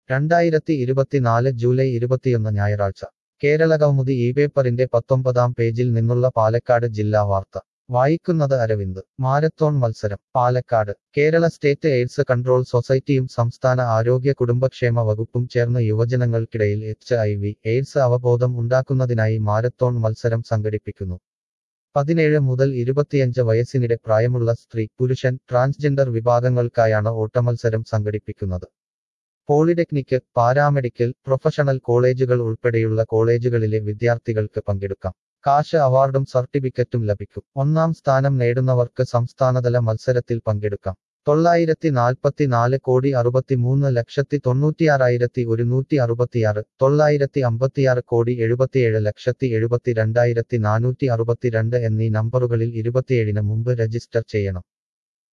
രണ്ടായിരത്തി ഇരുപത്തിനാല് ജൂലൈ ഇരുപത്തിയൊന്ന് ഞായറാഴ്ച കേരള കൗമുദി ഈ പേപ്പറിന്റെ പത്തൊമ്പതാം പേജിൽ നിന്നുള്ള പാലക്കാട് ജില്ലാ വാർത്ത വായിക്കുന്നത് അരവിന്ദ് മാരത്തോൺ മത്സരം Palakkad Kerala state AIDS control സൊസൈറ്റിയും സംസ്ഥാന ആരോഗ്യ കുടുംബക്ഷേമ വകുപ്പും ചേർന്ന് യുവജനങ്ങൾക്കിടയിൽ എച്ച് ഐ വി എയ്ഡ്സ് അവബോധം ഉണ്ടാക്കുന്നതിനായി മാരത്തോൺ മത്സരം സംഘടിപ്പിക്കുന്നു പതിനേഴ് മുതൽ ഇരുപത്തിയഞ്ച് വയസ്സിനിടെ പ്രായമുള്ള സ്ത്രീ പുരുഷൻ ട്രാൻസ്ജെൻഡർ വിഭാഗങ്ങൾക്കായാണ് ഓട്ടമത്സരം സംഘടിപ്പിക്കുന്നത് പോളിടെക്നിക് പാരാമെഡിക്കൽ പ്രൊഫഷണൽ കോളേജുകൾ ഉൾപ്പെടെയുള്ള കോളേജുകളിലെ വിദ്യാർത്ഥികൾക്ക് പങ്കെടുക്കാം കാശ് അവാർഡും സർട്ടിഫിക്കറ്റും ലഭിക്കും ഒന്നാം സ്ഥാനം നേടുന്നവർക്ക് സംസ്ഥാനതല മത്സരത്തിൽ പങ്കെടുക്കാം തൊള്ളായിരത്തി നാൽപ്പത്തിനാല് കോടി അറുപത്തിമൂന്ന് ലക്ഷത്തി തൊണ്ണൂറ്റിയാറായിരത്തി ഒരുന്നൂറ്റി അറുപത്തിയാറ് തൊള്ളായിരത്തി അമ്പത്തിയാറ് കോടി എഴുപത്തിയേഴ് ലക്ഷത്തി എഴുപത്തി രണ്ടായിരത്തി നാനൂറ്റി അറുപത്തിരണ്ട് എന്നീ നമ്പറുകളിൽ ഇരുപത്തിയേഴിന് മുമ്പ് രജിസ്റ്റർ ചെയ്യണം